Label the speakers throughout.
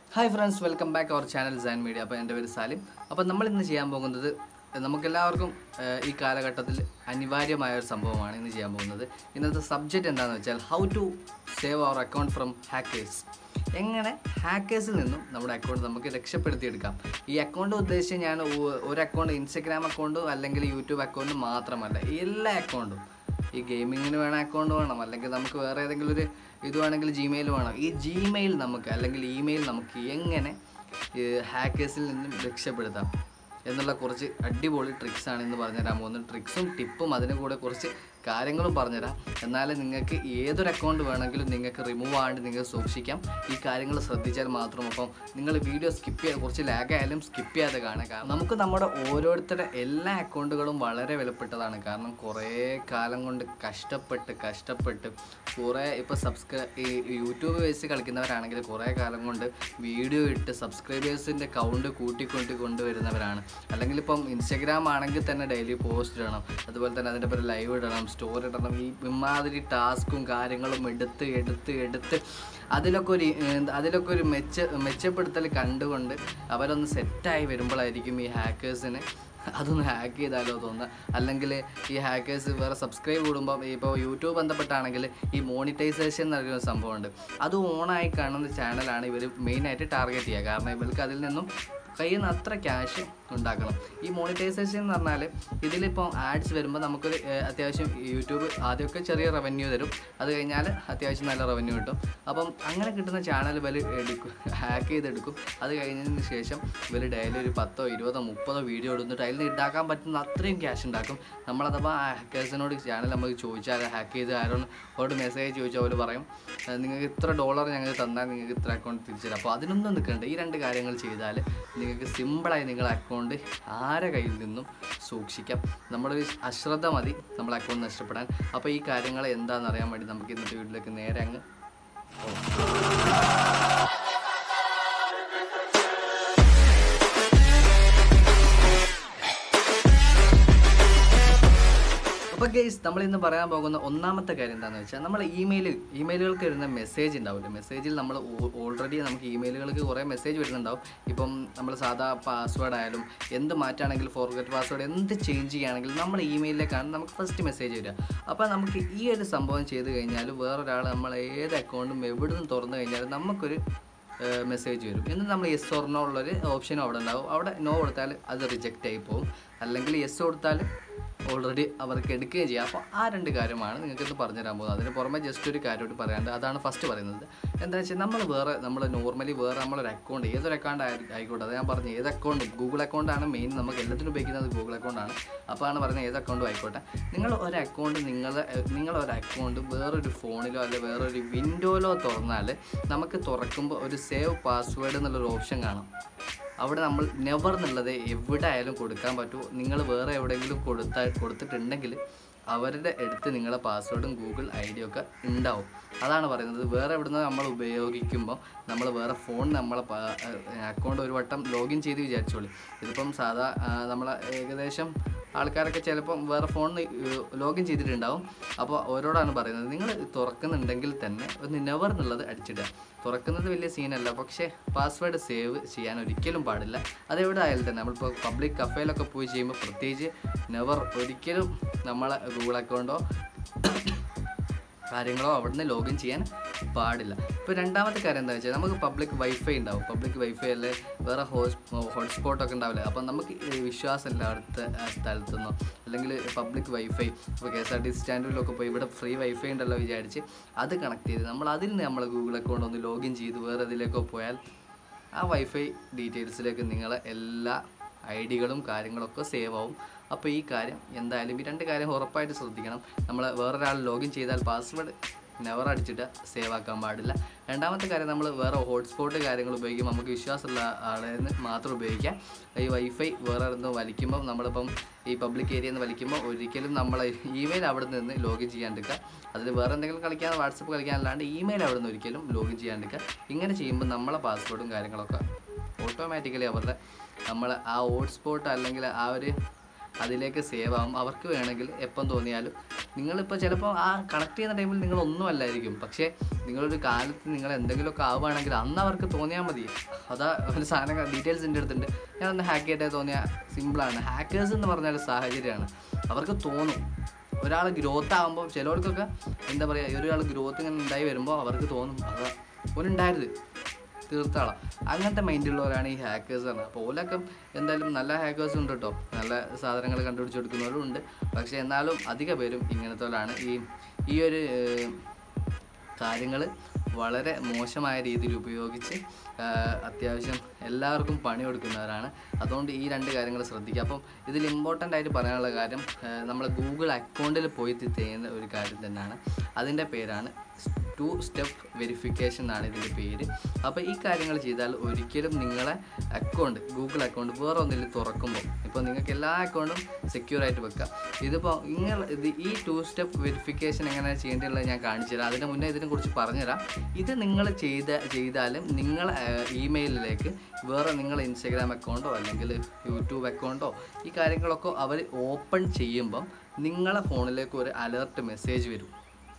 Speaker 1: hi friends welcome back our channel Sign Media അപ്പോൾ എൻ്റെ പേര് സാലിം അപ്പോൾ നമ്മൾ ഇന്ന് ചെയ്യാൻ പോകുന്നത് നമുക്കെല്ലാവർക്കും ഏഹ്, ഈ കാലഘട്ടത്തിൽ അനിവാര്യമായ ഒരു സംഭവമാണ് ഇന്ന് ചെയ്യാൻ പോകുന്നത് ഇന്നത്തെ സബ്ജക്റ്റ് എന്താണെന്ന് വെച്ചാൽ how to save our account from hackers എങ്ങനെ ഹാക്കേഴ്സിൽ നിന്നും നമ്മുടെ അക്കൗണ്ട് നമുക്ക് രക്ഷപ്പെടുത്തിയെടുക്കാം ഈ അക്കൗണ്ട് ഉദ്ദേശിച്ച് ഞാൻ ഒ- ഒരു അക്കൗണ്ട് ഇൻസ്റ്റഗ്രാം അക്കൗണ്ടും അല്ലെങ്കിൽ യൂട്യൂബ് അക്കൗണ്ടും മാത്രമല്ല എല്ലാ അക്കൗണ്ടും ഈ ഗെയിമിങ്ങിന് വേണം അക്കൗണ്ട് വേണം അല്ലെങ്കിൽ നമുക്ക് വേറെ ഏതെങ്കിലും ഒരു ഇത് വേണമെങ്കിൽ ജിമെയിൽ വേണം ഈ ജിമെയിൽ നമുക്ക് അല്ലെങ്കിൽ ഇമെയിൽ നമുക്ക് എങ്ങനെ ഹാക്കേഴ്സിൽ നിന്നും രക്ഷപ്പെടുത്താം എന്നുള്ള കുറച്ച് അടിപൊളി ട്രിക്സാണ് ഇന്ന് പറഞ്ഞുതരാൻ പോകുന്നത് ട്രിക്സും ടിപ്പും അതിന് കൂടെ കുറച്ച് കാര്യങ്ങളും പറഞ്ഞുതരാം എന്നാലും നിങ്ങൾക്ക് ഏതൊരു അക്കൗണ്ട് വേണമെങ്കിലും നിങ്ങൾക്ക് റിമൂവ് ആണ്ട് നിങ്ങൾക്ക് സൂക്ഷിക്കാം ഈ കാര്യങ്ങൾ ശ്രദ്ധിച്ചാൽ മാത്രം അപ്പം നിങ്ങൾ വീഡിയോ സ്കിപ്പ് ചെയ്യാതെ കുറച്ച് ലാഗ് ആയാലും സ്കിപ്പ് ചെയ്യാതെ കാണുക കാരണം നമുക്ക് നമ്മുടെ ഓരോരുത്തരുടെ എല്ലാ അക്കൗണ്ടുകളും വളരെ വിലപ്പെട്ടതാണ് കാരണം കുറേ കാലം കൊണ്ട് കഷ്ടപ്പെട്ട് കഷ്ടപ്പെട്ട് കുറേ ഇപ്പോൾ സബ്സ്ക്രൈ ഈ യൂട്യൂബ് വെച്ച് കളിക്കുന്നവരാണെങ്കിൽ കുറേ കാലം കൊണ്ട് വീഡിയോ ഇട്ട് സബ്സ്ക്രൈബേഴ്സിൻ്റെ കൗണ്ട് കൂട്ടിക്കൊണ്ട് കൊണ്ടുവരുന്നവരാണ് അല്ലെങ്കിൽ ഇപ്പം ഇൻസ്റ്റഗ്രാം ആണെങ്കിൽ തന്നെ ഡെയിലി പോസ്റ്റ് ഇടണം അതുപോലെ തന്നെ അതിൻ്റെ പേര് ലൈവ് ഇടണം സ്റ്റോറി ഇടണം ഈ ഇമാതിരി ടാസ്കും കാര്യങ്ങളും എടുത്ത് എടുത്ത് എടുത്ത് അതിലൊക്കെ ഒരു ഏർ, അതിലൊക്കെ ഒരു മെച്ച മെച്ചപ്പെടുത്തൽ കണ്ടുകൊണ്ട് അവരൊന്ന് സെറ്റായി വരുമ്പോഴായിരിക്കും ഈ ഹാക്കേഴ്സിന് അതൊന്ന് ഹാക്ക് ചെയ്താലോ തോന്നുക അല്ലെങ്കിൽ ഈ ഹാക്കേഴ്സ് വേറെ സബ്സ്ക്രൈബ് കൂടുമ്പോൾ ഇപ്പോൾ യൂട്യൂബ് ബന്ധപ്പെട്ടാണെങ്കിൽ ഈ മോണിറ്റൈസേഷൻ എന്ന് പറയുന്ന സംഭവമുണ്ട് അത് ഓണായി കാണുന്ന ചാനലാണ് ഇവർ മെയിനായിട്ട് ടാർഗറ്റ് ചെയ്യുക കാരണം ഇവർക്ക് അതിൽ നിന്നും കയ്യിൽ നിന്ന് അത്ര ക്യാഷ് ഉണ്ടാക്കണം ഈ മോണിറ്റൈസേഷൻ എന്ന് പറഞ്ഞാൽ ഇതിലിപ്പോൾ ആഡ്സ് വരുമ്പോൾ നമുക്കൊരു ഏർ, അത്യാവശ്യം യൂട്യൂബ് ആദ്യമൊക്കെ ചെറിയ റവന്യൂ തരും അത് കഴിഞ്ഞാൽ അത്യാവശ്യം നല്ല റവന്യൂ കിട്ടും അപ്പം അങ്ങനെ കിട്ടുന്ന ചാനൽ ഇവർ എടുക്കും ഹാക്ക് ചെയ്തെടുക്കും അത് കഴിഞ്ഞതിന് ശേഷം ഇവർ ഡെയിലി ഒരു പത്തോ ഇരുപതോ മുപ്പതോ വീഡിയോ ഇടുന്നിട്ട് അതിൽ നിന്ന് ഉണ്ടാക്കാൻ പറ്റുന്ന അത്രയും ക്യാഷ് ഉണ്ടാക്കും നമ്മളഥവാ ആ ഹാക്കേഴ്സിനോട് ചാനൽ നമുക്ക് ചോദിച്ചാൽ ഹാക്ക് ചെയ്ത് ആരോട് അവരോട് മെസ്സേജ് ചോദിച്ചാൽ അവർ പറയും "ഏർ, നിങ്ങൾക്ക് ഇത്ര ഡോളർ ഞങ്ങൾ തന്നാൽ നിങ്ങൾക്ക് ഇത്ര അക്കൗണ്ട് തിരിച്ചു തരാം അപ്പോൾ അതിനൊന്നും നിൽക്കണ്ട ഈ രണ്ട് കാര്യങ്ങൾ ചെയ്താൽ നിങ്ങൾക്ക് സിമ്പിളായി നിങ്ങളുടെ അക്കൗണ്ട് ആരെ കയ്യിൽ നിന്നും സൂക്ഷിക്കാം നമ്മുടെ ഒരു അശ്രദ്ധ മതി നമ്മളെ അക്കൗണ്ട് നഷ്ടപ്പെടാൻ അപ്പോൾ ഈ കാര്യങ്ങൾ എന്താണെന്ന് അറിയാൻ വേണ്ടി നമുക്ക് ഇന്നത്തെ വീട്ടിലേക്ക് നേരെ അങ്ങ് അപ്പോൾ ഗെയ്സ് നമ്മൾ ഇന്ന് പറയാൻ പോകുന്ന ഒന്നാമത്തെ കാര്യം എന്താണെന്ന് വെച്ചാൽ നമ്മൾ ഇമെയിൽ ഇമെയിലുകൾക്ക് വരുന്ന മെസ്സേജ് ഉണ്ടാവില്ല മെസ്സേജിൽ നമ്മൾ ഓൾറെഡി നമുക്ക് ഇമെയിലുകൾക്ക് കുറേ മെസ്സേജ് വരുന്നുണ്ടാവും ഇപ്പം നമ്മൾ സാധാ പാസ്വേഡ് ആയാലും എന്ത് മാറ്റാണെങ്കിൽ ഫോർഗറ്റ് പാസ്വേഡ് എന്ത് ചേഞ്ച് ചെയ്യുകയാണെങ്കിൽ നമ്മൾ ഇമെയിലിലേക്കാണ് നമുക്ക് ഫസ്റ്റ് മെസ്സേജ് വരിക അപ്പോൾ നമുക്ക് ഈ ഒരു സംഭവം ചെയ്ത് കഴിഞ്ഞാൽ വേറൊരാൾ നമ്മൾ ഏത് അക്കൗണ്ടും എവിടെ നിന്ന് തുറന്നു കഴിഞ്ഞാലും നമുക്കൊരു മെസ്സേജ് വരും എന്നിട്ട് നമ്മൾ യെസ് ഓർ നോ ഉള്ളൊരു ഓപ്ഷനും അവിടെ ഉണ്ടാവും അവിടെ നോ കൊടുത്താൽ അത് റിജക്റ്റ് ആയി പോകും അല്ലെങ്കിൽ യെസ് കൊടുത്താൽ ഓൾറെഡി അവർക്ക് എടുക്കുകയും ചെയ്യാം അപ്പോൾ ആ രണ്ട് കാര്യമാണ് നിങ്ങൾക്ക് ഇന്ന് പറഞ്ഞു തരാൻ പോകുന്നത് അതിന് പുറമെ ജസ്റ്റ് ഒരു കാര്യമായിട്ട് പറയാണ്ട് അതാണ് ഫസ്റ്റ് പറയുന്നത് എന്താ വെച്ചാൽ നമ്മൾ വേറെ നമ്മൾ നോർമലി വേറെ നമ്മളൊരു അക്കൗണ്ട് ഏതൊരു അക്കൗണ്ട് ആയിക്കോട്ടെ അത് ഞാൻ പറഞ്ഞു ഏത് അക്കൗണ്ടും ഗൂഗിൾ അക്കൗണ്ടാണ് മെയിൻ നമുക്ക് എല്ലാത്തിനും ഉപയോഗിക്കുന്നത് ഗൂഗിൾ അക്കൗണ്ടാണ് അപ്പോൾ ആണ് പറയുന്നത് ഏത് അക്കൗണ്ടും ആയിക്കോട്ടെ നിങ്ങൾ ഒരു അക്കൗണ്ട് നിങ്ങളെ നിങ്ങളൊരു അക്കൗണ്ട് വേറൊരു ഫോണിലോ അല്ലെങ്കിൽ വേറൊരു വിൻഡോയിലോ തുറന്നാൽ നമുക്ക് തുറക്കുമ്പോൾ ഒരു സേവ് പാസ്വേഡ് എന്നുള്ളൊരു ഓപ്ഷൻ കാണാം അവിടെ നമ്മൾ നെവർ എന്നുള്ളത് എവിടെ ആയാലും കൊടുക്കാൻ പറ്റുമോ നിങ്ങൾ വേറെ എവിടെയെങ്കിലും കൊടുത്താൽ കൊടുത്തിട്ടുണ്ടെങ്കിൽ അവരുടെ അടുത്ത് നിങ്ങളെ പാസ്വേഡും ഗൂഗിൾ ഐ ഡി ഒക്കെ ഉണ്ടാവും അതാണ് പറയുന്നത് വേറെ എവിടുന്ന് നമ്മൾ ഉപയോഗിക്കുമ്പോൾ നമ്മൾ വേറെ ഫോൺ നമ്മളെ അക്കൗണ്ട് ഒരു വട്ടം ലോഗിൻ ചെയ്ത് വിചാരിച്ചോളി ഇതിപ്പം സാധാ നമ്മൾ ഏകദേശം ആൾക്കാരൊക്കെ ചിലപ്പം വേറെ ഫോണിൽ ലോഗിൻ ചെയ്തിട്ടുണ്ടാവും അപ്പോൾ ഓരോടാണ് പറയുന്നത് നിങ്ങൾ തുറക്കുന്നുണ്ടെങ്കിൽ തന്നെ ഒന്ന് നെവർ എന്നുള്ളത് അടിച്ചിടുക തുറക്കുന്നത് വലിയ സീനല്ല പക്ഷേ പാസ്വേഡ് സേവ് ചെയ്യാൻ ഒരിക്കലും പാടില്ല അതെവിടെ ആയാലും തന്നെ നമ്മളിപ്പോൾ പബ്ലിക് കഫേയിലൊക്കെ പോയി ചെയ്യുമ്പോൾ പ്രത്യേകിച്ച് നെവർ ഒരിക്കലും നമ്മളെ ഗൂഗിൾ അക്കൗണ്ടോ കാര്യങ്ങളോ അവിടുന്ന് ലോഗിൻ ചെയ്യാൻ പാടില്ല ഇപ്പോൾ രണ്ടാമത്തെ കാര്യം എന്താ വെച്ചാൽ നമുക്ക് പബ്ലിക് വൈഫൈ ഉണ്ടാവും പബ്ലിക് വൈഫൈ അല്ലെ വേറെ ഹോസ് ഹോട്ട്സ്പോട്ടൊക്കെ ഉണ്ടാവില്ല അപ്പോൾ നമുക്ക് ഈ വിശ്വാസമില്ല അടുത്ത ആ സ്ഥലത്തുനിന്നോ അല്ലെങ്കിൽ പബ്ലിക് വൈഫൈ ഇപ്പോൾ K S R T C സ്റ്റാൻഡിലൊക്കെ പോയി ഇവിടെ ഫ്രീ വൈഫൈ ഉണ്ടല്ലോ വിചാരിച്ച് അത് കണക്ട് ചെയ്ത് നമ്മൾ അതിൽ നിന്ന് നമ്മൾ ഗൂഗിൾ അക്കൗണ്ട് ഒന്ന് ലോഗിൻ ചെയ്ത് വേറെ ഇതിലേക്കോ പോയാൽ ആ വൈഫൈ ഡീറ്റെയിൽസിലേക്ക് നിങ്ങളെ എല്ലാ ഐ ഡികളും കാര്യങ്ങളൊക്കെ സേവ് ആവും അപ്പോൾ ഈ കാര്യം എന്തായാലും ഈ രണ്ട് കാര്യം ഉറപ്പായിട്ട് ശ്രദ്ധിക്കണം നമ്മൾ വേറൊരാൾ ലോഗിൻ ചെയ്താൽ പാസ്വേഡ് നെവർ അടിച്ചിട്ട് സേവ് ആക്കാൻ പാടില്ല രണ്ടാമത്തെ കാര്യം നമ്മൾ വേറെ ഹോട്ട്സ്പോട്ട് കാര്യങ്ങൾ ഉപയോഗിക്കുമ്പോൾ നമുക്ക് വിശ്വാസമുള്ള ആളെ മാത്രം ഉപയോഗിക്കാം ഈ വൈഫൈ വേറെ നിന്ന് വലിക്കുമ്പോൾ നമ്മളിപ്പം ഈ പബ്ലിക് ഏരിയയിൽ നിന്ന് വലിക്കുമ്പോൾ ഒരിക്കലും നമ്മളെ ഇമെയിൽ അവിടെ നിന്ന് ലോഗിൻ ചെയ്യാണ്ടിരിക്കുക അതിൽ വേറെ എന്തെങ്കിലും കളിക്കാൻ വാട്സപ്പ് കളിക്കാനല്ലാണ്ട് ഇമെയിൽ അവിടെ നിന്ന് ഒരിക്കലും ലോഗിൻ ചെയ്യാണ്ടിരിക്കുക ഇങ്ങനെ ചെയ്യുമ്പോൾ നമ്മളെ പാസ്വേഡും കാര്യങ്ങളൊക്കെ ഓട്ടോമാറ്റിക്കലി അവരുടെ നമ്മൾ ആ ഹോട്ട്സ്പോട്ട് അല്ലെങ്കിൽ ആ ഒരു അതിലേക്ക് സേവ് ആവും അവർക്ക് വേണമെങ്കിൽ എപ്പം തോന്നിയാലും നിങ്ങളിപ്പോൾ ചിലപ്പോൾ ആ കണക്ട് ചെയ്യുന്ന ടൈമിൽ നിങ്ങളൊന്നും അല്ലായിരിക്കും പക്ഷേ നിങ്ങളൊരു കാലത്ത് നിങ്ങൾ എന്തെങ്കിലുമൊക്കെ ആവുകയാണെങ്കിൽ അന്ന് അവർക്ക് തോന്നിയാൽ മതി അതാ ഒരു സാധനം ഡീറ്റെയിൽസ് എൻ്റെ അടുത്തുണ്ട് ഞാനൊന്ന് ഹാക്ക് ചെയ്തിട്ടേ തോന്നിയാൽ സിമ്പിളാണ് ഹാക്കേഴ്സ് എന്ന് പറഞ്ഞാൽ സാഹചര്യമാണ് അവർക്ക് തോന്നും ഒരാൾ ഗ്രോത്ത് ആകുമ്പോൾ ചിലവർക്കൊക്കെ എന്താ പറയുക ഒരാൾ ഗ്രോത്ത് ഇങ്ങനെ ഉണ്ടായി വരുമ്പോൾ അവർക്ക് തോന്നും അതാ ഓനുണ്ടായത് തീർത്താളാം അങ്ങനത്തെ മൈൻഡുള്ളവരാണ് ഈ ഹാക്കേഴ്സ് പറഞ്ഞത് അപ്പോൾ ഓലൊക്കെ എന്തായാലും നല്ല ഹാക്കേഴ്സ് ഉണ്ട് കേട്ടോ നല്ല സാധനങ്ങൾ കണ്ടുപിടിച്ച് കൊടുക്കുന്നവരും ഉണ്ട് പക്ഷേ എന്നാലും അധിക പേരും ഇങ്ങനത്തോലാണ് ഈ ഈ ഒരു കാര്യങ്ങൾ വളരെ മോശമായ രീതിയിൽ ഉപയോഗിച്ച് ആ, അത്യാവശ്യം എല്ലാവർക്കും പണി കൊടുക്കുന്നവരാണ് അതുകൊണ്ട് ഈ രണ്ട് കാര്യങ്ങൾ ശ്രദ്ധിക്കുക അപ്പം ഇതിൽ ഇമ്പോർട്ടൻ്റ് ആയിട്ട് പറയാനുള്ള കാര്യം നമ്മൾ ഗൂഗിൾ അക്കൗണ്ടിൽ പോയി തി- ചെയ്യുന്ന ഒരു കാര്യം തന്നെയാണ് അതിൻ്റെ പേരാണ് ടു സ്റ്റെപ്പ് വെരിഫിക്കേഷൻ എന്നാണ് ഇതിൻ്റെ പേര് അപ്പോൾ ഈ കാര്യങ്ങൾ ചെയ്താൽ ഒരിക്കലും നിങ്ങളെ അക്കൗണ്ട് ഗൂഗിൾ അക്കൗണ്ട് വേറെ ഒന്നിൽ തുറക്കുമ്പോൾ ഇപ്പോൾ നിങ്ങൾക്ക് എല്ലാ അക്കൗണ്ടും സെക്യൂർ ആയിട്ട് വെക്കാം ഇതിപ്പോൾ ഇങ്ങനെ ഇത് ഈ ടു സ്റ്റെപ്പ് വെരിഫിക്കേഷൻ എങ്ങനെ ചെയ്യേണ്ടതുള്ളത് ഞാൻ കാണിച്ചു തരാം അതിന് മുന്നേ ഇതിനെക്കുറിച്ച് പറഞ്ഞുതരാം ഇത് നിങ്ങൾ ചെയ്ത ചെയ്താലും നിങ്ങളെ ഇമെയിലിലേക്ക് വേറെ നിങ്ങളെ ഇൻസ്റ്റാഗ്രാം അക്കൗണ്ടോ അല്ലെങ്കിൽ യൂട്യൂബ് അക്കൗണ്ടോ ഈ കാര്യങ്ങളൊക്കെ അവർ ഓപ്പൺ ചെയ്യുമ്പം നിങ്ങളെ ഫോണിലേക്ക് ഒരു അലേർട്ട് മെസ്സേജ് വരും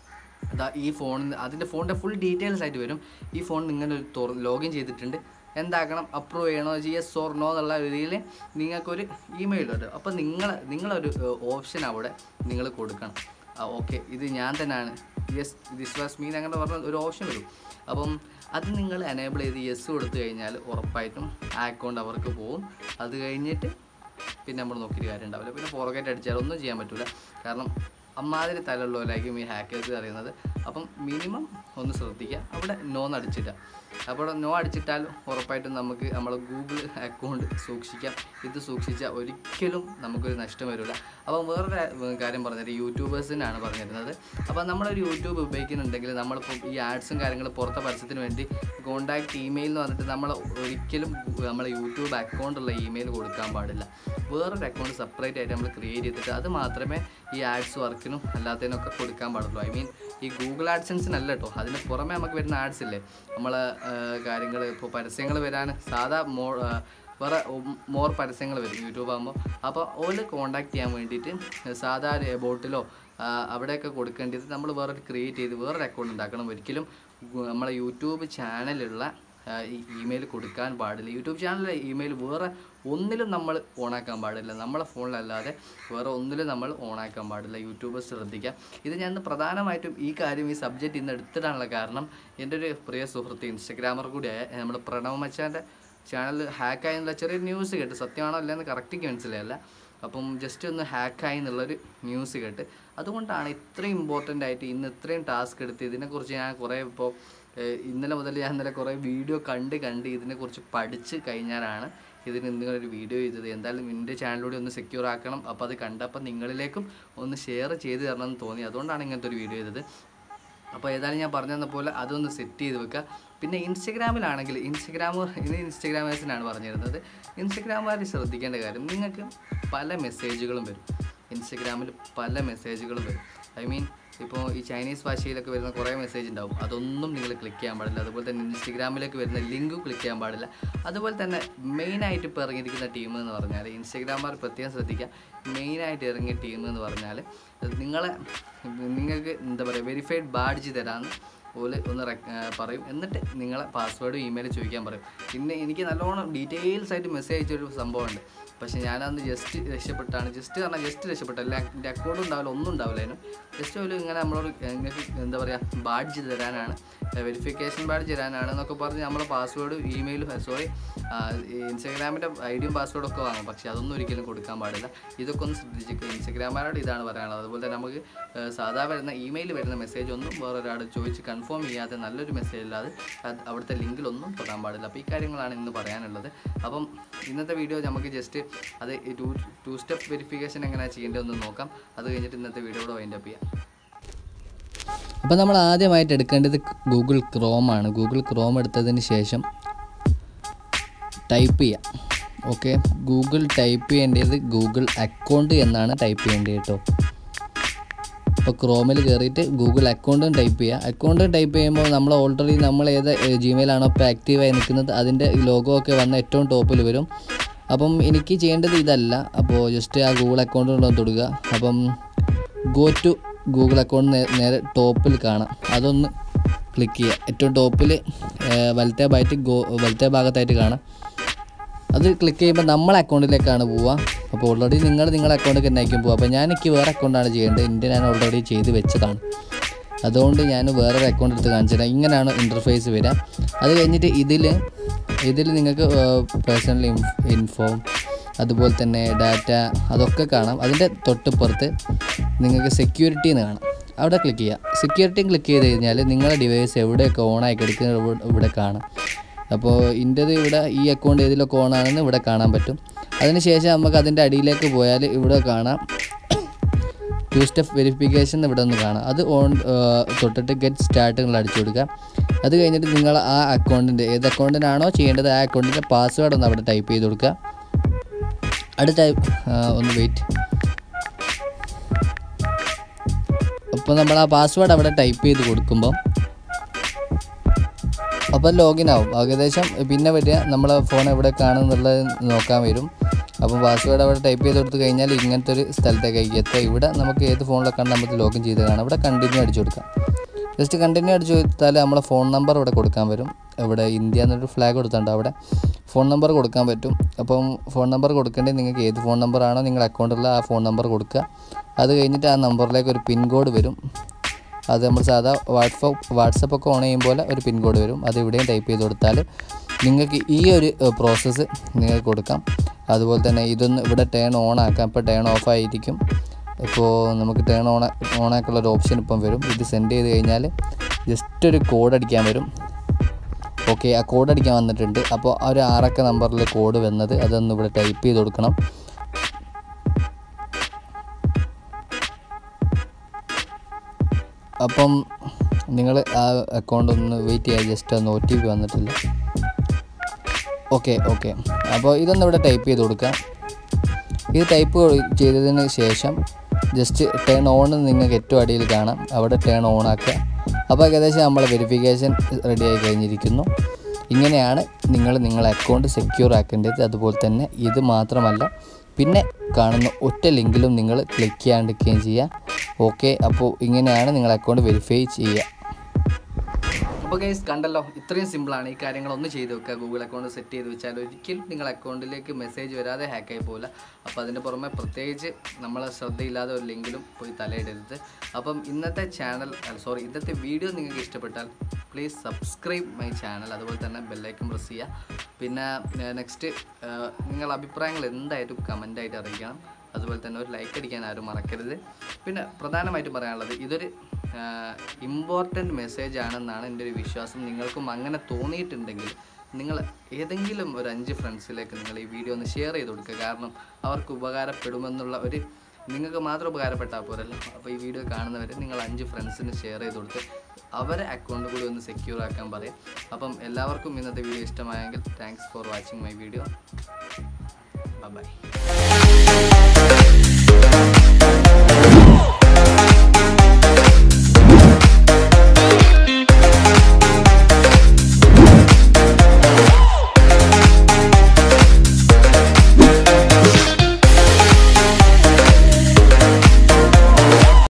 Speaker 1: അതാ ഈ ഫോണിൽ അതിൻ്റെ ഫോണിൻ്റെ ഫുൾ ഡീറ്റെയിൽസ് ആയിട്ട് വരും ഈ ഫോൺ നിങ്ങൾ ലോഗിൻ ചെയ്തിട്ടുണ്ട് എന്താക്കണം അപ്രൂവ് ചെയ്യണോ യെസ് ഓർ നോ എന്നുള്ള രീതിയിൽ നിങ്ങൾക്കൊരു ഇമെയിൽ വരും അപ്പോൾ നിങ്ങൾ നിങ്ങളൊരു ഓപ്ഷൻ അവിടെ നിങ്ങൾ കൊടുക്കണം ഓക്കെ ഇത് ഞാൻ തന്നെയാണ് യെസ് ദിസ് വാസ് മീൻ അങ്ങനെ പറഞ്ഞ ഒരു ഓപ്ഷൻ വരും അപ്പം അത് നിങ്ങൾ എനേബിൾ ചെയ്ത് യെസ് കൊടുത്തു കഴിഞ്ഞാൽ ഉറപ്പായിട്ടും ആ അക്കൗണ്ട് അവർക്ക് പോകും അത് കഴിഞ്ഞിട്ട് പിന്നെ നമ്മൾ നോക്കിയിട്ട് കാര്യം ഉണ്ടാവില്ല പിന്നെ ഫോർഗേറ്റ് അടിച്ചാൽ ഒന്നും ചെയ്യാൻ പറ്റില്ല കാരണം അമ്മാതിരി തലമുള്ളവരായിരിക്കും ഈ ഹാക്കേഴ്സ് അറിയുന്നത് അപ്പം മിനിമം ഒന്ന് ശ്രദ്ധിക്കുക അവിടെ നോ അടിച്ചിട്ട അപ്പോൾ നോ അടിച്ചിട്ടാൽ ഉറപ്പായിട്ടും നമുക്ക് നമ്മളെ ഗൂഗിൾ അക്കൗണ്ട് സൂക്ഷിക്കാം ഇത് സൂക്ഷിച്ചാൽ ഒരിക്കലും നമുക്കൊരു നഷ്ടം വരില്ല അപ്പം വേറൊരു ഏർ കാര്യം പറഞ്ഞത് യൂട്യൂബേഴ്സിനാണ് പറഞ്ഞിരുന്നത് അപ്പോൾ നമ്മളൊരു യൂട്യൂബ് ഉപയോഗിക്കുന്നുണ്ടെങ്കിൽ നമ്മളിപ്പോൾ ഈ ആഡ്സും കാര്യങ്ങളും പുറത്തെ പരസ്യത്തിന് വേണ്ടി കോൺടാക്ട് ഇമെയിൽ എന്ന് പറഞ്ഞിട്ട് നമ്മൾ ഒരിക്കലും നമ്മളെ യൂട്യൂബ് അക്കൗണ്ടുള്ള ഇമെയിൽ കൊടുക്കാൻ പാടില്ല വേറൊരു അക്കൗണ്ട് സെപ്പറേറ്റ് ആയിട്ട് നമ്മൾ ക്രിയേറ്റ് ചെയ്തിട്ട് അത് മാത്രമേ ഈ ആഡ്സ് വർക്കിനും അല്ലാത്തതിനൊക്കെ കൊടുക്കാൻ പാടുള്ളൂ ഐ മീൻ ഈ ഗൂഗിൾ ആഡ്സൻസിനല്ല കേട്ടോ അതിന് പുറമെ നമുക്ക് വരുന്ന ആഡ്സ് ഇല്ലേ നമ്മളെ കാര്യങ്ങൾ ഇപ്പോൾ പരസ്യങ്ങൾ വരാൻ സാധാ മോ ആ, വേറെ മോർ പരസ്യങ്ങൾ വരും യൂട്യൂബ് ആകുമ്പോൾ അപ്പോൾ ഓല് കോണ്ടാക്ട് ചെയ്യാൻ വേണ്ടിയിട്ട് സാധാ ബോട്ടിലോ അവിടെയൊക്കെ കൊടുക്കേണ്ടത് നമ്മൾ വേറൊരു ക്രിയേറ്റ് ചെയ്ത് വേറൊരു അക്കൗണ്ട് ഉണ്ടാക്കണം ഒരിക്കലും ഗു- നമ്മളെ യൂട്യൂബ് ചാനലുള്ള ആ, ഈ ഇമെയിൽ കൊടുക്കാൻ പാടില്ല യൂട്യൂബ് ചാനലിലെ ഇമെയിൽ വേറെ ഒന്നിലും നമ്മൾ ഓണാക്കാൻ പാടില്ല നമ്മളെ ഫോണിലല്ലാതെ വേറെ ഒന്നിലും നമ്മൾ ഓണാക്കാൻ പാടില്ല യൂട്യൂബ് ശ്രദ്ധിക്കുക ഇത് ഞാൻ ഇന്ന് പ്രധാനമായിട്ടും ഈ കാര്യം ഈ സബ്ജക്റ്റ് ഇന്ന് എടുത്തിടാനുള്ള കാരണം എൻ്റെ ഒരു പ്രിയ സുഹൃത്ത് ഇൻസ്റ്റഗ്രാമർ കൂടിയായ നമ്മുടെ പ്രണവ് മച്ചാൻ്റെ ചാനൽ ഹാക്കായി എന്നുള്ള ചെറിയൊരു ന്യൂസ് കേട്ട് സത്യമാണോ അല്ലെന്ന് കറക്റ്റ് മനസ്സിലായല്ല അപ്പം ജസ്റ്റ് ഒന്ന് ഹാക്കായി എന്നുള്ളൊരു ന്യൂസ് കേട്ട് അതുകൊണ്ടാണ് ഇത്രയും ഇമ്പോർട്ടൻ്റ് ആയിട്ട് ഇന്ന് ഇത്രയും ടാസ്ക് എടുത്ത് ഇതിനെക്കുറിച്ച് ഞാൻ കുറേ ഇപ്പോൾ ഏഹ്, ഇന്നലെ മുതൽ ഞാൻ ഇന്നലെ കുറേ വീഡിയോ കണ്ട് കണ്ട് ഇതിനെക്കുറിച്ച് പഠിച്ച് കഴിഞ്ഞാലാണ് ഇതിന് നിങ്ങളൊരു വീഡിയോ ചെയ്തത് എന്തായാലും എൻ്റെ ചാനലിലൂടെ ഒന്ന് സെക്യൂർ ആക്കണം അപ്പോൾ അത് കണ്ടപ്പോൾ നിങ്ങളിലേക്കും ഒന്ന് ഷെയർ ചെയ്ത് തരണം എന്ന് തോന്നി അതുകൊണ്ടാണ് ഇങ്ങനത്തെ ഒരു വീഡിയോ ചെയ്തത് അപ്പോൾ ഏതായാലും ഞാൻ പറഞ്ഞു തന്ന പോലെ അതൊന്ന് സെറ്റ് ചെയ്ത് വെക്കുക പിന്നെ ഇൻസ്റ്റഗ്രാമിലാണെങ്കിൽ ഇൻസ്റ്റഗ്രാം ഇത് ഇൻസ്റ്റഗ്രാമേഴ്സിനാണ് പറഞ്ഞിരുന്നത് ഇൻസ്റ്റഗ്രാമുകാർ ശ്രദ്ധിക്കേണ്ട കാര്യം നിങ്ങൾക്ക് പല മെസ്സേജുകളും വരും ഇൻസ്റ്റഗ്രാമിൽ പല മെസ്സേജുകളും വരും ഐ മീൻ ഇപ്പോൾ ഈ ചൈനീസ് ഭാഷയിലൊക്കെ വരുന്ന കുറേ മെസ്സേജ് ഉണ്ടാവും അതൊന്നും നിങ്ങൾ ക്ലിക്ക് ചെയ്യാൻ പാടില്ല അതുപോലെ തന്നെ ഇൻസ്റ്റഗ്രാമിലേക്ക് വരുന്ന ലിങ്കും ക്ലിക്ക് ചെയ്യാൻ പാടില്ല അതുപോലെ തന്നെ മെയിനായിട്ട് ഇപ്പോൾ ഇറങ്ങിയിരിക്കുന്ന ടീം എന്ന് പറഞ്ഞാൽ ഇൻസ്റ്റഗ്രാമുകാർ പ്രത്യേകം ശ്രദ്ധിക്കുക മെയിനായിട്ട് ഇറങ്ങിയ ടീം എന്ന് പറഞ്ഞാൽ നിങ്ങളെ നിങ്ങൾക്ക് എന്താ പറയുക വെരിഫൈഡ് ബാഡ്ജ് തരാമെന്ന് ഓല് ഒന്ന് റെക്- ആ, പറയും എന്നിട്ട് നിങ്ങളെ പാസ്വേഡും ഇമെയിലും ചോദിക്കാൻ പറയും പിന്നെ എനിക്ക് നല്ലോണം ഡീറ്റെയിൽസ് ആയിട്ട് മെസ്സേജ് അയച്ചൊരു സംഭവമുണ്ട് പക്ഷേ ഞാനന്ന് ജസ്റ്റ് രക്ഷപ്പെട്ടാണ് ജസ്റ്റ് പറഞ്ഞാൽ ജസ്റ്റ് രക്ഷപ്പെട്ടല്ല എൻ്റെ അക്കൗണ്ട് ഉണ്ടാവില്ല ഒന്നും ഉണ്ടാവില്ല അതിനും ജസ്റ്റ് ഒരു ഇങ്ങനെ നമ്മളോട് നിങ്ങൾക്ക് എന്താ പറയുക ബാഡ്ജ് തരാനാണ് വെരിഫിക്കേഷൻ ബാഡ്ജ് തരാനാണ് എന്നൊക്കെ പറഞ്ഞ് നമ്മളെ പാസ്വേഡ് ഇമെയിലും സോറി ഇൻസ്റ്റാഗ്രാമിൻ്റെ ഐ ഡിയും പാസ്വേഡും ഒക്കെ വാങ്ങും പക്ഷേ അതൊന്നും ഒരിക്കലും കൊടുക്കാൻ പാടില്ല ഇതൊക്കെ ഒന്ന് ശ്രദ്ധിച്ചിട്ട് ഇൻസ്റ്റാഗ്രാമുകാരോട് ഇതാണ് പറയാനുള്ളത് അതുപോലെ തന്നെ നമുക്ക് ഏഹ്, സാധാ വരുന്ന ഇമെയിൽ വരുന്ന മെസ്സേജ് ഒന്നും വേറെ ഒരാൾ ചോദിച്ച് കൺഫേം ചെയ്യാതെ നല്ലൊരു മെസ്സേജ് അല്ലാതെ അത് അവിടുത്തെ ലിങ്കിലൊന്നും തൊടാൻ പാടില്ല അപ്പോൾ ഈ കാര്യങ്ങളാണ് ഇന്ന് പറയാനുള്ളത് അപ്പം ഇന്നത്തെ വീഡിയോ നമുക്ക് ജസ്റ്റ് അത് ടു ടു സ്റ്റെപ്പ് വെരിഫിക്കേഷൻ എങ്ങനെയാണ് ചെയ്യേണ്ടതെന്ന് നോക്കാം അത് കഴിഞ്ഞിട്ട് ഇന്നത്തെ വീഡിയോയുടെ വൈൻഡ് അപ്പ് ചെയ്യാം അപ്പോൾ നമ്മൾ ആദ്യമായിട്ട് എടുക്കേണ്ടത് ഗൂഗിൾ ക്രോമാണ് ഗൂഗിൾ ക്രോം എടുത്തതിന് ശേഷം ടൈപ്പ് ചെയ്യാം ഓക്കെ ഗൂഗിൾ ടൈപ്പ് ചെയ്യേണ്ടത് ഗൂഗിൾ അക്കൗണ്ട് എന്നാണ് ടൈപ്പ് ചെയ്യേണ്ടത് കേട്ടോ ഇപ്പോൾ ക്രോമിൽ കയറിയിട്ട് ഗൂഗിൾ അക്കൗണ്ടും ടൈപ്പ് ചെയ്യുക അക്കൗണ്ട് ടൈപ്പ് ചെയ്യുമ്പോൾ നമ്മൾ ഓൾറെഡി നമ്മൾ ഏത് ജിമെയിലാണോ ഇപ്പോൾ ആക്റ്റീവായി നിൽക്കുന്നത് അതിൻ്റെ ലോഗോ ഒക്കെ വന്ന ഏറ്റവും ടോപ്പിൽ വരും അപ്പം എനിക്ക് ചെയ്യേണ്ടത് ഇതല്ല അപ്പോൾ ജസ്റ്റ് ആ ഗൂഗിൾ അക്കൗണ്ട് കൊണ്ടുവന്ന് തൊടുക അപ്പം ഗോ ടു ഗൂഗിൾ അക്കൗണ്ട് നേരെ ടോപ്പിൽ കാണാം അതൊന്ന് ക്ലിക്ക് ചെയ്യുക ഏറ്റവും ടോപ്പിൽ വലത്തെ ഭാഗത്ത് ഗോ വലത്തെ ഭാഗത്തായിട്ട് കാണാം അത് ക്ലിക്ക് ചെയ്യുമ്പോൾ നമ്മളെ അക്കൗണ്ടിലേക്കാണ് പോവുക അപ്പോൾ ഓൾറെഡി നിങ്ങൾ നിങ്ങളുടെ അക്കൗണ്ടിൽ തന്നെ ആയിരിക്കും പോവുക അപ്പോൾ ഞാൻ എനിക്ക് വേറെ അക്കൗണ്ടാണ് ചെയ്യേണ്ടത് എൻ്റെ ഞാൻ ഓൾറെഡി ചെയ്ത് വെച്ചതാണ് അതുകൊണ്ട് ഞാൻ വേറൊരു അക്കൗണ്ട് എടുത്ത് കാണിച്ചു തരാം ഇങ്ങനെയാണ് ഇൻ്റർഫേസ് വരിക അത് കഴിഞ്ഞിട്ട് ഇതിൽ ഇതിൽ നിങ്ങൾക്ക് പേഴ്സണൽ ഇൻഫോം അതുപോലെ തന്നെ ഡാറ്റ അതൊക്കെ കാണാം അതിൻ്റെ തൊട്ടിപ്പുറത്ത് നിങ്ങൾക്ക് സെക്യൂരിറ്റി എന്ന് കാണാം അവിടെ ക്ലിക്ക് ചെയ്യുക സെക്യൂരിറ്റി ക്ലിക്ക് ചെയ്ത് കഴിഞ്ഞാൽ നിങ്ങളുടെ ഡിവൈസ് എവിടെയൊക്കെ ഓണായി കിടക്കുന്നത് ഇവിടെ- ഇവിടെ കാണാം അപ്പോൾ ഇൻ്റെത് ഇവിടെ ഈ അക്കൗണ്ട് ഏതിലൊക്കെ ഓണാണെന്ന് ഇവിടെ കാണാൻ പറ്റും അതിനുശേഷം നമുക്ക് അതിൻ്റെ അടിയിലേക്ക് പോയാൽ ഇവിടെ കാണാം ടു സ്റ്റെപ്പ് വെരിഫിക്കേഷൻ ഇവിടെ ഒന്ന് കാണാം അത് ഓൺ തൊട്ടിട്ട് ഗെറ്റ് സ്റ്റാർട്ട് നിങ്ങൾ അടിച്ചു കൊടുക്കുക അത് കഴിഞ്ഞിട്ട് നിങ്ങൾ ആ അക്കൗണ്ടിൻ്റെ ഏത് അക്കൗണ്ടിനാണോ ചെയ്യേണ്ടത് ആ അക്കൗണ്ടിൻ്റെ പാസ്വേഡ് ഒന്ന് അവിടെ ടൈപ്പ് ചെയ്ത് കൊടുക്കുക അടുത്ത ടൈപ്പ് ഒന്ന് വെയിറ്റ് അപ്പോൾ നമ്മൾ ആ പാസ്വേഡ് അവിടെ ടൈപ്പ് ചെയ്ത് കൊടുക്കുമ്പോൾ അപ്പോൾ ലോഗിൻ ആവും ഏകദേശം പിന്നെ വരിക നമ്മളെ ഫോൺ എവിടെ കാണുന്നുള്ളത് നോക്കാൻ വരും അപ്പം പാസ്വേഡ് അവിടെ ടൈപ്പ് ചെയ്ത് കൊടുത്തു കഴിഞ്ഞാൽ ഇങ്ങനത്തെ ഒരു സ്ഥലത്തേക്ക് എത്തുക ഇവിടെ നമുക്ക് ഏത് ഫോണിലൊക്കെയാണ് നമുക്ക് ലോഗിൻ ചെയ്ത് കാണാം ഇവിടെ കണ്ടിന്യൂ അടിച്ചു കൊടുക്കാം ജസ്റ്റ് കണ്ടിന്യൂ അടിച്ചു കൊടുത്താൽ നമ്മളെ ഫോൺ നമ്പർ ഇവിടെ കൊടുക്കാൻ വരും ഇവിടെ ഇന്ത്യ എന്നൊരു ഫ്ലാഗ് കൊടുത്തിട്ടുണ്ട് അവിടെ ഫോൺ നമ്പർ കൊടുക്കാൻ പറ്റും അപ്പം ഫോൺ നമ്പർ കൊടുക്കേണ്ടത് നിങ്ങൾക്ക് ഏത് ഫോൺ നമ്പറാണോ നിങ്ങളുടെ അക്കൗണ്ടിലുള്ള ആ ഫോൺ നമ്പർ കൊടുക്കുക അത് കഴിഞ്ഞിട്ട് ആ നമ്പറിലേക്ക് ഒരു പിൻ കോഡ് വരും അത് നമ്മൾ സാധാ വാട്സപ്പ് വാട്സപ്പ് ഒക്കെ ഓൺ ചെയ്യും പോലെ ഒരു പിൻ കോഡ് വരും അത് ഇവിടെയും ടൈപ്പ് ചെയ്ത് കൊടുത്താൽ നിങ്ങൾക്ക് ഈ ഒരു പ്രോസസ്സ് നിങ്ങൾക്ക് കൊടുക്കാം അതുപോലെ തന്നെ ഇതൊന്ന് ഇവിടെ ടേൺ ഓൺ ആക്കാം ഇപ്പോൾ ടേൺ ഓഫ് ആയിരിക്കും ഇപ്പോൾ നമുക്ക് ടേൺ ഓൺ ഓൺ ആക്കുള്ള ഒരു ഓപ്ഷൻ ഇപ്പം വരും ഇത് സെൻഡ് ചെയ്ത് കഴിഞ്ഞാൽ ജസ്റ്റ് ഒരു കോഡ് അടിക്കാൻ വരും ഓക്കെ ആ കോഡ് അടിക്കാൻ വന്നിട്ടുണ്ട് അപ്പോൾ ആ ഒരു ആറക്ക നമ്പറിൽ കോഡ് വന്നത് അതൊന്ന് ഇവിടെ ടൈപ്പ് ചെയ്ത് കൊടുക്കണം അപ്പം നിങ്ങൾ ആ അക്കൗണ്ട് ഒന്ന് വെയിറ്റ് ചെയ്യുക ജസ്റ്റ് ഒന്ന് ഒ ടി പി വന്നിട്ടില്ല ഓക്കെ ഓക്കെ അപ്പോൾ ഇതൊന്ന് ഇവിടെ ടൈപ്പ് ചെയ്ത് കൊടുക്കാം ഇത് ടൈപ്പ് ചെയ്തതിന് ശേഷം ജസ്റ്റ് ടേൺ ഓൺ നിങ്ങൾക്ക് ഏറ്റവും അടിയിൽ കാണാം അവിടെ ടേൺ ഓൺ ആക്കുക അപ്പോൾ ഏകദേശം നമ്മളെ വെരിഫിക്കേഷൻ റെഡി ആയി കഴിഞ്ഞിരിക്കുന്നു ഇങ്ങനെയാണ് നിങ്ങൾ നിങ്ങളെ അക്കൗണ്ട് സെക്യൂർ ആക്കേണ്ടത് അതുപോലെ തന്നെ ഇത് മാത്രമല്ല പിന്നെ കാണുന്ന ഒറ്റ ലിങ്കിലും നിങ്ങൾ ക്ലിക്ക് ചെയ്യാണ്ടിരിക്കുകയും ചെയ്യുക ഓക്കെ അപ്പോൾ ഇങ്ങനെയാണ് നിങ്ങൾ അക്കൗണ്ട് വെരിഫൈ ചെയ്യുക അപ്പോൾ ഗൈസ് കണ്ടല്ലോ ഇത്രയും സിമ്പിളാണ് ഈ കാര്യങ്ങളൊന്ന് ചെയ്ത് വെക്കുക ഗൂഗിൾ അക്കൗണ്ട് സെറ്റ് ചെയ്ത് വെച്ചാൽ ഒരിക്കലും നിങ്ങൾ അക്കൗണ്ടിലേക്ക് മെസ്സേജ് വരാതെ ഹാക്കായി പോകില്ല അപ്പോൾ അതിന് പുറമെ പ്രത്യേകിച്ച് നമ്മൾ ശ്രദ്ധയില്ലാതെ ഒരു ലിങ്കിലും പോയി തലയിടരുത് അപ്പം ഇന്നത്തെ ചാനൽ സോറി ഇന്നത്തെ വീഡിയോ നിങ്ങൾക്ക് ഇഷ്ടപ്പെട്ടാൽ പ്ലീസ് സബ്സ്ക്രൈബ് മൈ ചാനൽ അതുപോലെ തന്നെ ബെല്ലൈക്കൻ പ്രസ് ചെയ്യുക പിന്നെ നെക്സ്റ്റ് നിങ്ങൾ അഭിപ്രായങ്ങൾ എന്തായാലും കമൻ്റായിട്ട് അറിയിക്കണം അതുപോലെ തന്നെ ഒരു ലൈക്ക് അടിക്കാൻ ആരും മറക്കരുത് പിന്നെ പ്രധാനമായിട്ടും പറയാനുള്ളത് ഇതൊരു ഇമ്പോർട്ടൻറ്റ് മെസ്സേജ് ആണെന്നാണ് എൻ്റെ ഒരു വിശ്വാസം നിങ്ങൾക്കും അങ്ങനെ തോന്നിയിട്ടുണ്ടെങ്കിൽ നിങ്ങൾ ഏതെങ്കിലും ഒരു അഞ്ച് ഫ്രണ്ട്സിലേക്ക് നിങ്ങൾ ഈ വീഡിയോ ഒന്ന് ഷെയർ ചെയ്ത് കൊടുക്കുക കാരണം അവർക്ക് ഉപകാരപ്പെടുമെന്നുള്ള ഒരു നിങ്ങൾക്ക് മാത്രം ഉപകാരപ്പെട്ടാൽ പോരല്ലോ അപ്പോൾ ഈ വീഡിയോ കാണുന്നവർ നിങ്ങൾ അഞ്ച് ഫ്രണ്ട്സിന് ഷെയർ ചെയ്ത് കൊടുത്ത് അവരെ അക്കൗണ്ട് കൂടി ഒന്ന് സെക്യൂർ ആക്കാൻ പറയും അപ്പം എല്ലാവർക്കും ഇന്നത്തെ വീഡിയോ ഇഷ്ടമായെങ്കിൽ thanks for watching my video by